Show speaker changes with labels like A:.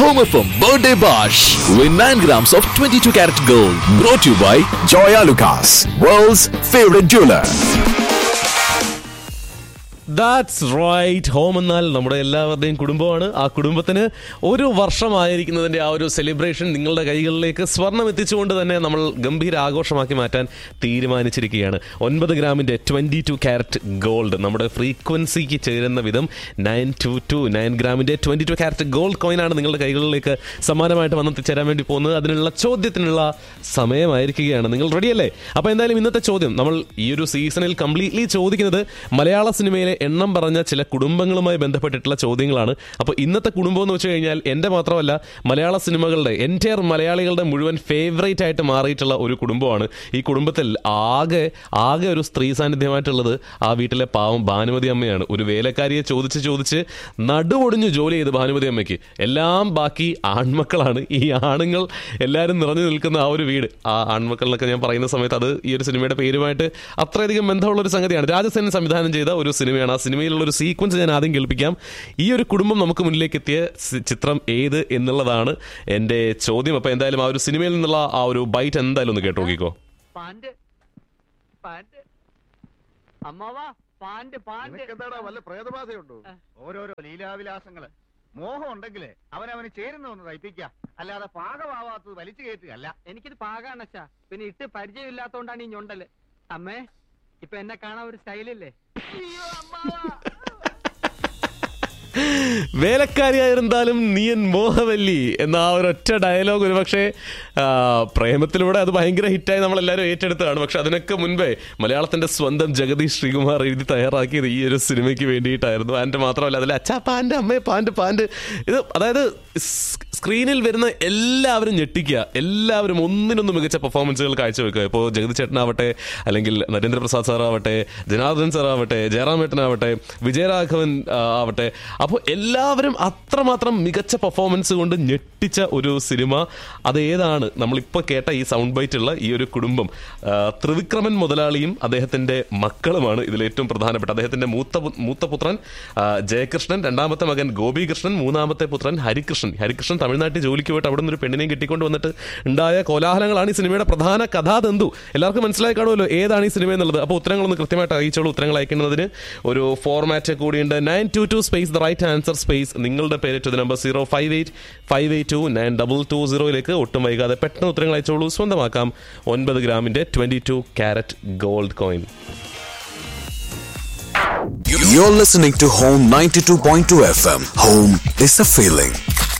A: Home FM Birthday Bash. Win 9 grams of 22 karat gold. Brought to you by
B: Joya Lucas, world's favorite jeweler.
C: That's right home എന്നാൽ നമ്മുടെ എല്ലാവരുടെയും കുടുംബമാണ് ആ കുടുംബത്തിന് ഒരു വർഷമായിരിക്കുന്നതിൻ്റെ ആ ഒരു സെലിബ്രേഷൻ നിങ്ങളുടെ കൈകളിലേക്ക് സ്വർണം എത്തിച്ചുകൊണ്ട് തന്നെ നമ്മൾ ഗംഭീര ആഘോഷമാക്കി മാറ്റാൻ തീരുമാനിച്ചിരിക്കുകയാണ് ഒൻപത് ഗ്രാമിൻ്റെ ട്വൻറ്റി ടു ക്യാരറ്റ് ഗോൾഡ് നമ്മുടെ ഫ്രീക്വൻസിക്ക് ചേരുന്ന വിധം നയൻ ടു ടു നയൻ ഗ്രാമിൻ്റെ ട്വൻറ്റി ടു ക്യാരറ്റ് ഗോൾഡ് കോയിനാണ് നിങ്ങളുടെ കൈകളിലേക്ക് സമ്മാനമായിട്ട് വന്നെത്തിച്ചേരാൻ വേണ്ടി പോകുന്നത് അതിനുള്ള ചോദ്യത്തിനുള്ള സമയമായിരിക്കുകയാണ് നിങ്ങൾ റെഡിയല്ലേ അപ്പോൾ എന്തായാലും ഇന്നത്തെ ചോദ്യം നമ്മൾ ഈ ഒരു സീസണിൽ കംപ്ലീറ്റ്ലി ചോദിക്കുന്നത് മലയാള സിനിമയിലെ എണ്ണം പറഞ്ഞ ചില കുടുംബങ്ങളുമായി ബന്ധപ്പെട്ടിട്ടുള്ള ചോദ്യങ്ങളാണ് അപ്പോൾ ഇന്നത്തെ കുടുംബം എന്ന് വെച്ച് കഴിഞ്ഞാൽ എൻ്റെ മാത്രമല്ല മലയാള സിനിമകളുടെ എൻറ്റയർ മലയാളികളുടെ മുഴുവൻ ഫേവറേറ്റ് ആയിട്ട് മാറിയിട്ടുള്ള ഒരു കുടുംബമാണ് ഈ കുടുംബത്തിൽ ആകെ ആകെ ഒരു സ്ത്രീ സാന്നിധ്യമായിട്ടുള്ളത് ആ വീട്ടിലെ പാവം ഭാനുമതി അമ്മയാണ് ഒരു വേലക്കാരിയെ ചോദിച്ച് ചോദിച്ച് നടുവൊടിഞ്ഞു ജോലി ചെയ്ത് ഭാനുമതി അമ്മയ്ക്ക് എല്ലാം ബാക്കി ആൺമക്കളാണ് ഈ ആണുങ്ങൾ എല്ലാവരും നിറഞ്ഞു നിൽക്കുന്ന ആ ഒരു വീട് ആ ആൺമക്കളെന്നൊക്കെ ഞാൻ പറയുന്ന സമയത്ത് അത് ഈ ഒരു സിനിമയുടെ പേരുമായിട്ട് അത്രയധികം ബന്ധമുള്ള ഒരു സംഗതിയാണ് രാജസേനൻ സംവിധാനം ചെയ്ത ഒരു സിനിമയാണ് ആ സിനിമയിലുള്ള ഒരു സീക്വൻസ് ഞാൻ ആദ്യം കേൾപ്പിക്കാം ഈ ഒരു കുടുംബം നമുക്ക് മുന്നിലേക്ക് എത്തിയ സി- ചിത്രം ഏത് എന്നുള്ളതാണ് എൻ്റെ ചോദ്യം അപ്പോൾ എന്തായാലും ആ ഒരു സിനിമയിൽ നിന്നുള്ള ആ ഒരു ബൈറ്റ് എന്തായാലും ഒന്ന് കേട്ടു നോക്കിക്കോ
D: പാന്റ് പാന്റ് അമ്മാവാ പാന്റ് പാന്റ്
E: നിനക്കെന്താടാ വല്ല പ്രേതബാധയുണ്ടോ ഓരോരോ ലീലാവിലാസങ്ങള് മോഹം ഉണ്ടെങ്കിലേ അവനവന് ചേരുന്ന തയ്പ്പിക്ക അല്ലാതെ പാകമാവാത്തത് വലിച്ചു കയറ്റുകയല്ല
D: എനിക്കിത് പാകാണ് അച്ഛാ പിന്നെ ഇട്ട് പരിചയമില്ലാത്തോണ്ടാണ് ഈ ഞൊണ്ടല് അമ്മേ ഇപ്പൊ എന്നെ കാണാൻ ഒരു സ്റ്റൈലില്ലേ അയ്യോ, അമ്മാവാ.
C: വേലക്കാരിയായിരുന്നാലും നീയൻ മോഹവല്ലി എന്ന ആ ഒരൊറ്റ ഡയലോഗ് ഒരുപക്ഷെ ആ, പ്രേമത്തിലൂടെ അത് ഭയങ്കര ഹിറ്റായി നമ്മളെല്ലാവരും ഏറ്റെടുത്തതാണ് പക്ഷെ അതിനൊക്കെ മുൻപേ മലയാളത്തിന്റെ സ്വന്തം ജഗദീഷ് ശ്രീകുമാർ എഴുതി തയ്യാറാക്കിയത് ഈ ഒരു സിനിമയ്ക്ക് വേണ്ടിയിട്ടായിരുന്നു ആൻഡ് മാത്രമല്ല അതിൽ അച്ഛാ പാൻ്റെ അമ്മേ പാൻ്റെ പാൻ്റെ ഇത് അതായത് സ് സ്ക്രീനിൽ വരുന്ന എല്ലാവരും ഞെട്ടിക്കുക എല്ലാവരും ഒന്നിനൊന്ന് മികച്ച പെർഫോമൻസുകൾ കാഴ്ചവെക്കുക ഇപ്പോൾ ജഗതി ചേട്ടനാവട്ടെ അല്ലെങ്കിൽ നരേന്ദ്രപ്രസാദ് സാറാവട്ടെ ജനാർദ്ദൻ സാറാവട്ടെ ജയറാമേട്ടനാവട്ടെ വിജയരാഘവൻ ആ, ആവട്ടെ അപ്പോൾ എല്ലാവരും അത്രമാത്രം മികച്ച പെർഫോമൻസ് കൊണ്ട് ഞെട്ടിച്ച ഒരു സിനിമ അത് ഏതാണ് നമ്മളിപ്പോൾ കേട്ട ഈ സൗണ്ട് ബൈറ്റുള്ള ഈ ഒരു കുടുംബം ആ, ത്രിവിക്രമൻ മുതലാളിയും അദ്ദേഹത്തിന്റെ മക്കളുമാണ് ഇതിൽ ഏറ്റവും പ്രധാനപ്പെട്ട അദ്ദേഹത്തിന്റെ മൂത്ത പു- മൂത്ത പുത്രൻ ആ, ജയകൃഷ്ണൻ രണ്ടാമത്തെ മകൻ ഗോപികൃഷ്ണൻ മൂന്നാമത്തെ പുത്രൻ ഹരികൃഷ്ണൻ ഹരികൃഷ്ണൻ തമിഴ്നാട്ടിൽ ജോലിക്ക് പോയിട്ട് അവിടെ നിന്ന് ഒരു പെണ്ണിനെയും കെട്ടിക്കൊണ്ട് വന്നിട്ട് ഉണ്ടായ കോലാഹലങ്ങളാണ് ഈ സിനിമയുടെ പ്രധാന കഥാതന്തു എല്ലാവർക്കും മനസ്സിലായി കാണുമല്ലോ ഏതാണ് ഈ സിനിമ എന്നുള്ളത് അപ്പോൾ ഉത്തരങ്ങളൊന്ന് കൃത്യമായിട്ട് അറിയിച്ചോളൂ ഉത്തരങ്ങൾ അയക്കുന്നതിന് ഒരു ഫോർമാറ്റ് കൂടിയുണ്ട് nine two two space the right answer space നിങ്ങളുടെ പേര് to number zero five eight five eight two nine double two സീറോയിലേക്ക് ഒട്ടും വൈകാതെ പെട്ടെന്ന് ഉത്തരങ്ങൾ അയച്ചോളൂ സ്വന്തമാക്കാം ഒൻപത് ഗ്രാമിന്റെ twenty two carat gold coin
B: You're listening to Home 92.2 FM. Home is a feeling.